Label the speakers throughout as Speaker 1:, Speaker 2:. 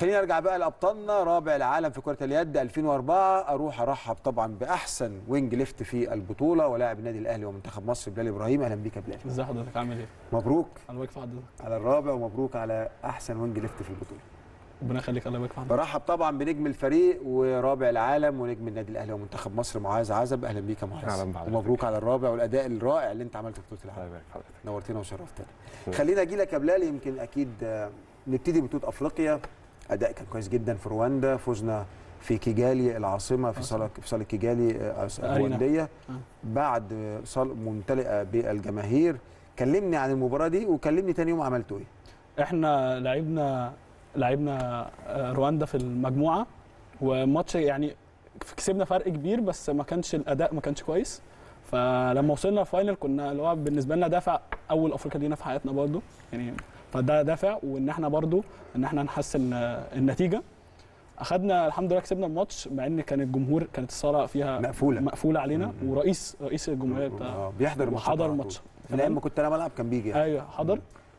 Speaker 1: خلينا نرجع بقى لابطالنا رابع العالم في كره اليد 2004 اروح ارحب طبعا باحسن وينج ليفت في البطوله ولاعب النادي الاهلي ومنتخب مصر بلال ابراهيم اهلا بيك يا بلال
Speaker 2: ازي حضرتك عامل ايه؟
Speaker 1: مبروك
Speaker 2: الله يبارك في حضرتك
Speaker 1: على الرابع ومبروك على احسن وينج ليفت في البطوله
Speaker 2: ربنا يخليك الله يبارك في حضرتك
Speaker 1: برحب طبعا بنجم الفريق ورابع العالم ونجم النادي الاهلي ومنتخب مصر معاذ عزب اهلا بيك يا معاذ
Speaker 3: أهلا بحضرتك.
Speaker 1: ومبروك على الرابع والاداء الرائع اللي انت عملته في بطوله
Speaker 3: الله
Speaker 1: العالم
Speaker 3: يبارك في حضرتك
Speaker 1: نورتنا وشرفتنا
Speaker 3: شكراً.
Speaker 1: خلينا اجي لك يا بلال يمكن اكيد آه، نبتدي بطوله افريقيا اداء كان كويس جدا في رواندا فزنا في كيجالي العاصمه في
Speaker 2: آه،
Speaker 1: صاله في صاله كيجالي آه،
Speaker 2: أرينا.
Speaker 1: الروانديه
Speaker 2: آه.
Speaker 1: بعد آه، صال ممتلئه بالجماهير كلمني عن المباراه دي وكلمني تاني يوم عملتوا ايه
Speaker 2: احنا لعبنا لعبنا آه، رواندا في المجموعه وماتش يعني كسبنا فرق كبير بس ما كانش الاداء ما كانش كويس فلما وصلنا الفاينل كنا اللي هو بالنسبه لنا دافع اول افريقيا لينا في حياتنا برضو يعني فده دافع وان احنا برضو ان احنا نحسن آه، النتيجه اخدنا الحمد لله كسبنا الماتش مع ان كان الجمهور كانت الصاله فيها
Speaker 1: مقفوله
Speaker 2: مقفوله علينا
Speaker 1: مم.
Speaker 2: ورئيس رئيس الجمهوريه بتاع
Speaker 1: آه، بيحضر الماتشات
Speaker 2: حضر
Speaker 1: على طول.
Speaker 2: الماتش
Speaker 1: من ايام ما كنت انا بلعب كان بيجي يعني.
Speaker 2: ايوه حضر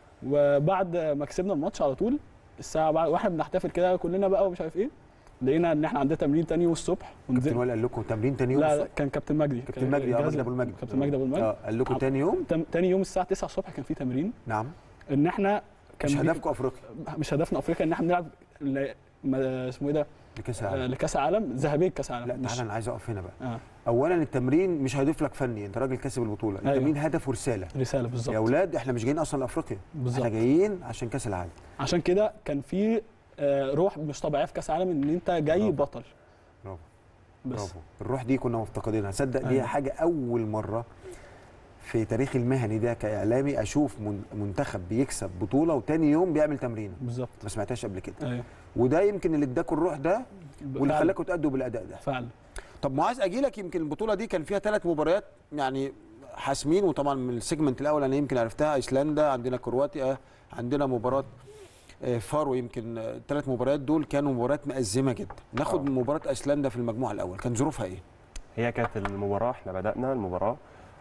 Speaker 2: وبعد ما كسبنا الماتش على طول الساعه بعد واحنا بنحتفل كده كلنا بقى ومش عارف ايه لقينا ان احنا عندنا تمرين تاني يوم الصبح
Speaker 1: كابتن
Speaker 2: ونزل
Speaker 1: وائل قال لكم تمرين تاني يوم
Speaker 2: لا لا
Speaker 1: الصبح؟
Speaker 2: كان كابتن مجدي
Speaker 1: كابتن
Speaker 2: كان
Speaker 1: مجدي اه
Speaker 2: الجهاز
Speaker 1: مجدي ابو المجد
Speaker 2: كابتن مجدي ابو المجد
Speaker 1: اه قال لكم
Speaker 2: عم-
Speaker 1: تاني يوم
Speaker 2: تم- تاني يوم الساعه 9 الصبح كان في تمرين
Speaker 1: نعم
Speaker 2: ان احنا كان
Speaker 1: مش
Speaker 2: بي-
Speaker 1: هدفكم افريقيا
Speaker 2: مش هدفنا افريقيا ان احنا بنلعب ل... ما- اسمه ايه ده
Speaker 1: لكاس
Speaker 2: آه،
Speaker 1: العالم
Speaker 2: لكاس العالم ذهبيه كاس العالم
Speaker 1: لا
Speaker 2: مش
Speaker 1: تعالى انا عايز اقف هنا بقى
Speaker 2: اه
Speaker 1: اولا التمرين مش هيضيف لك فني انت راجل كاسب البطوله
Speaker 2: أيوة.
Speaker 1: التمرين هدف ورساله
Speaker 2: رساله
Speaker 1: يا
Speaker 2: بالظبط
Speaker 1: اولاد احنا مش جايين اصلا لافريقيا احنا
Speaker 2: بالظبط
Speaker 1: جايين عشان كاس العالم
Speaker 2: عشان كده كان في آه، روح مش طبيعيه في كاس العالم ان انت جاي
Speaker 1: برافو.
Speaker 2: بطل
Speaker 1: برافو
Speaker 2: بس
Speaker 1: برافو الروح دي كنا مفتقدينها صدق دي
Speaker 2: أيوة.
Speaker 1: حاجه اول مره في تاريخي المهني ده كاعلامي اشوف من- منتخب بيكسب بطوله وتاني يوم بيعمل تمرين
Speaker 2: بالظبط
Speaker 1: ما سمعتهاش قبل كده
Speaker 2: ايوه
Speaker 1: وده يمكن اللي اداكوا الروح ده واللي
Speaker 2: فعلا.
Speaker 1: خلاكوا تأدوا بالاداء ده
Speaker 2: فعلا
Speaker 1: طب معاذ اجي لك يمكن البطوله دي كان فيها ثلاث مباريات يعني حاسمين وطبعا من السيجمنت الاول انا يمكن عرفتها ايسلندا عندنا كرواتيا عندنا مباراه آه، فارو يمكن الثلاث مباريات دول كانوا مباريات مأزمه جدا ناخد
Speaker 3: آه.
Speaker 1: مباراه ايسلندا في المجموعه الاول كان ظروفها ايه
Speaker 3: هي كانت المباراه احنا بدانا المباراه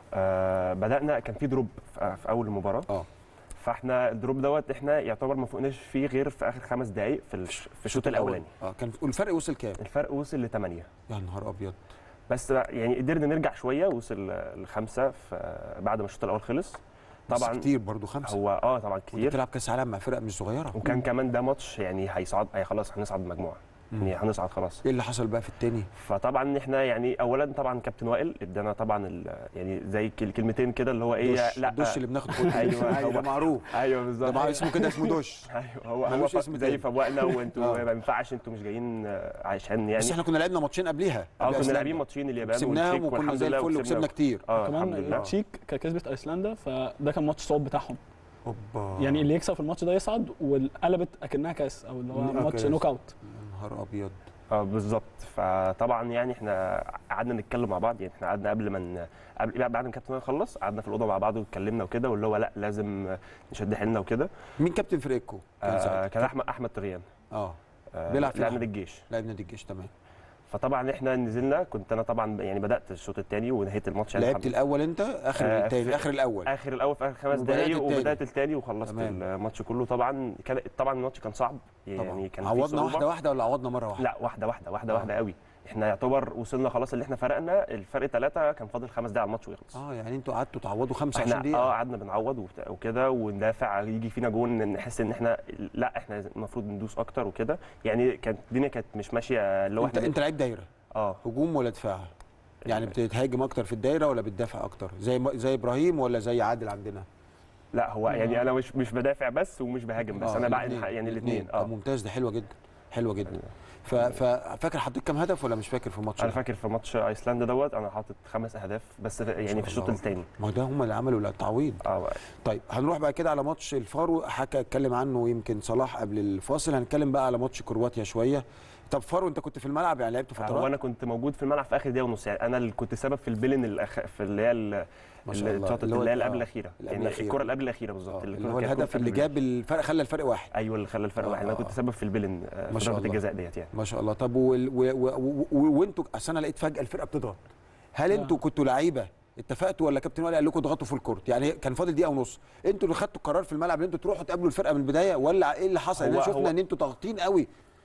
Speaker 3: آه بدانا كان في دروب في في اول المباراه
Speaker 1: اه
Speaker 3: فاحنا الدروب دوت احنا يعتبر ما فوقناش فيه غير في اخر خمس دقائق في الش- في الشوط الاولاني
Speaker 1: اه كان والفرق وصل كام
Speaker 3: الفرق وصل لثمانيه
Speaker 1: يا نهار ابيض
Speaker 3: بس بقى يعني قدرنا نرجع شويه وصل لخمسه في بعد ما الشوط الاول خلص
Speaker 1: طبعا
Speaker 3: طبعا
Speaker 1: كتير برضو خمسه
Speaker 3: هو اه طبعا
Speaker 1: وانت
Speaker 3: كتير
Speaker 1: بتلعب كاس عالم مع فرق مش صغيره
Speaker 3: وكان كمان ده ماتش يعني هيصعد هي خلاص هنصعد المجموعه
Speaker 1: مم.
Speaker 3: يعني هنصعد خلاص
Speaker 1: ايه اللي حصل بقى في التاني
Speaker 3: فطبعا احنا يعني اولا طبعا كابتن وائل ادانا طبعا ال- يعني زي كل- كلمتين كده اللي هو ايه
Speaker 1: دش
Speaker 3: لا
Speaker 1: الدش اللي بناخده كله
Speaker 3: أيوة،
Speaker 1: ايوه ده
Speaker 3: هو-
Speaker 1: معروف
Speaker 3: ايوه
Speaker 1: ده
Speaker 3: بالظبط
Speaker 1: معروف اسمه كده اسمه دش
Speaker 3: ايوه هو هو
Speaker 1: ملوش
Speaker 3: ف-
Speaker 1: اسم
Speaker 3: زي
Speaker 1: تاني.
Speaker 3: فوقنا وانتوا
Speaker 1: آه.
Speaker 3: ما ينفعش انتوا مش جايين آه، عشان يعني
Speaker 1: بس احنا كنا لعبنا ماتشين قبليها
Speaker 3: اه
Speaker 1: قبل
Speaker 3: كنا
Speaker 1: أيسلندا.
Speaker 3: لاعبين ماتشين اليابان
Speaker 1: كسبناهم
Speaker 3: والتشيك
Speaker 1: وكنا
Speaker 3: والحمد
Speaker 1: زي
Speaker 3: لله
Speaker 1: الفل
Speaker 3: وكسبنا-
Speaker 1: وكسبنا كتير
Speaker 3: اه الحمد
Speaker 2: كمان
Speaker 3: لله
Speaker 2: التشيك كانت كسبت ايسلندا فده كان ماتش صعب بتاعهم
Speaker 1: اوبا
Speaker 2: يعني اللي يكسب في الماتش ده يصعد وقلبت اكنها كاس او اللي هو
Speaker 1: آه،
Speaker 2: ماتش
Speaker 1: كاس.
Speaker 2: نوك اوت
Speaker 1: يا نهار ابيض
Speaker 3: اه بالظبط فطبعا يعني احنا قعدنا نتكلم مع بعض يعني احنا قعدنا قبل ما ن- قبل بعد ما الكابتن يخلص قعدنا في الاوضه مع بعض واتكلمنا وكده واللي هو لا لازم نشد حيلنا وكده
Speaker 1: مين كابتن فريقكم كان
Speaker 3: آه
Speaker 1: ساعتها
Speaker 3: كان احمد احمد طريان
Speaker 1: اه
Speaker 3: آه
Speaker 1: بيلعب في
Speaker 3: لاعب
Speaker 1: الأهلي.
Speaker 3: نادي الجيش
Speaker 1: لاعب نادي الجيش تمام
Speaker 3: فطبعا احنا نزلنا كنت انا طبعا يعني بدات الشوط الثاني ونهيت الماتش يعني
Speaker 1: لعبت
Speaker 3: الحمد
Speaker 1: الاول انت اخر
Speaker 3: آه،
Speaker 1: التاني
Speaker 3: في-
Speaker 1: اخر الاول
Speaker 3: اخر الاول في اخر خمس
Speaker 1: وبدأت
Speaker 3: دقائق
Speaker 1: التاني.
Speaker 3: وبدات الثاني وخلصت
Speaker 1: تمام.
Speaker 3: الماتش كله طبعا كان طبعا الماتش كان صعب يعني
Speaker 1: طبعا
Speaker 3: كان في
Speaker 1: عوضنا
Speaker 3: صعوبة.
Speaker 1: واحده واحده ولا عوضنا مره واحده
Speaker 3: لا واحده واحده واحده
Speaker 1: آه.
Speaker 3: واحده قوي احنا يعتبر وصلنا خلاص اللي احنا فرقنا الفرق ثلاثه كان فاضل خمس دقايق على الماتش ويخلص
Speaker 1: اه يعني انتوا قعدتوا تعوضوا 25
Speaker 3: احنا اه
Speaker 1: دقيقه
Speaker 3: قعدنا بنعوض وبتاع- وكده وندافع يجي فينا جون نحس ان احنا لا احنا المفروض ندوس اكتر وكده يعني كانت الدنيا كانت مش ماشيه اللي هو
Speaker 1: انت
Speaker 3: احنا
Speaker 1: انت لعيب دايره
Speaker 3: اه
Speaker 1: هجوم ولا دفاع يعني بتتهاجم اكتر في الدايره ولا بتدافع اكتر زي ما- زي ابراهيم ولا زي عادل عندنا
Speaker 3: لا هو يعني انا مش مش بدافع بس ومش بهاجم بس
Speaker 1: آه،
Speaker 3: انا
Speaker 1: الاتنين.
Speaker 3: بعد يعني الاثنين
Speaker 1: طب
Speaker 3: اه
Speaker 1: ممتاز ده حلوه جدا حلوه جدا ف- ففاكر حطيت كام هدف ولا مش فاكر في الماتش
Speaker 3: انا
Speaker 1: ده؟
Speaker 3: فاكر في ماتش ايسلندا دوت انا حاطط خمس اهداف بس في- يعني في الشوط
Speaker 1: الله.
Speaker 3: الثاني
Speaker 1: ما ده هم اللي عملوا التعويض
Speaker 3: اه
Speaker 1: طيب هنروح بقى كده على ماتش الفارو حكى اتكلم عنه يمكن صلاح قبل الفاصل هنتكلم بقى على ماتش كرواتيا شويه طب فارو انت كنت في الملعب يعني لعبت
Speaker 3: هو
Speaker 1: فترات
Speaker 3: انا كنت موجود في الملعب في اخر دقيقه ونص يعني انا اللي كنت سبب في البيلن الأخ... في اللي هي ال-
Speaker 1: ما شاء
Speaker 3: اللي
Speaker 1: الله.
Speaker 3: اتشاطت
Speaker 1: اللي هو-
Speaker 3: اللي هي اللي
Speaker 1: آه،
Speaker 3: قبل الاخيره
Speaker 1: اللي قبل
Speaker 3: يعني
Speaker 1: الأخيرة.
Speaker 3: الكره اللي قبل الاخيره
Speaker 1: آه،
Speaker 3: بالظبط
Speaker 1: اللي
Speaker 3: كانت
Speaker 1: هو الهدف
Speaker 3: كرة
Speaker 1: اللي
Speaker 3: قبل
Speaker 1: جاب الفرق خلى الفرق واحد
Speaker 3: ايوه اللي خلى الفرق واحد انا
Speaker 1: آه.
Speaker 3: كنت سبب في البيلن آه،
Speaker 1: ما
Speaker 3: في
Speaker 1: شاء
Speaker 3: ضربه
Speaker 1: الله.
Speaker 3: الجزاء ديت يعني
Speaker 1: ما شاء الله طب وال- و- و- و- وانتوا اصل انا لقيت فجاه الفرقه بتضغط هل انتوا كنتوا لعيبه اتفقتوا ولا كابتن وائل قال لكم اضغطوا في الكورت يعني كان فاضل دقيقه ونص انتوا اللي خدتوا القرار في الملعب ان انتوا تروحوا تقابلوا الفرقه من البدايه ولا ايه اللي حصل
Speaker 3: هو-
Speaker 1: احنا شفنا
Speaker 3: هو-
Speaker 1: ان انتوا ضاغطين قوي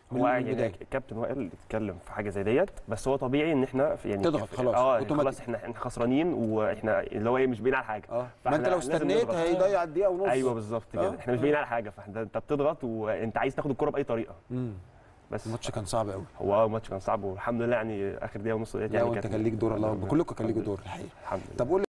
Speaker 1: من
Speaker 3: هو
Speaker 1: البداية.
Speaker 3: يعني الكابتن وائل اتكلم في حاجه زي ديت بس هو طبيعي ان احنا في يعني
Speaker 1: تضغط خلاص،
Speaker 3: اه يعني
Speaker 1: أوتوماتيك.
Speaker 3: خلاص احنا احنا خسرانين واحنا اللي هو ايه مش باين على حاجه
Speaker 1: اه ما
Speaker 3: فإحنا
Speaker 1: انت لو
Speaker 3: لازم
Speaker 1: استنيت
Speaker 3: نضغط.
Speaker 1: هيضيع دقيقه ونص
Speaker 3: ايوه بالظبط كده
Speaker 1: آه.
Speaker 3: احنا مش باين على حاجه فانت انت بتضغط وانت عايز تاخد الكره باي طريقه
Speaker 1: مم.
Speaker 3: بس
Speaker 1: الماتش كان صعب قوي
Speaker 3: هو اه الماتش كان صعب والحمد لله يعني اخر دقيقه ونص ديت
Speaker 1: لا
Speaker 3: يعني
Speaker 1: وانت
Speaker 3: كانت-
Speaker 1: كان ليك دور الله
Speaker 3: الحمد
Speaker 1: اكبر
Speaker 3: لله.
Speaker 1: كلكم كان ليكوا دور الحقيقه
Speaker 3: الحمد لله
Speaker 1: طب قول لي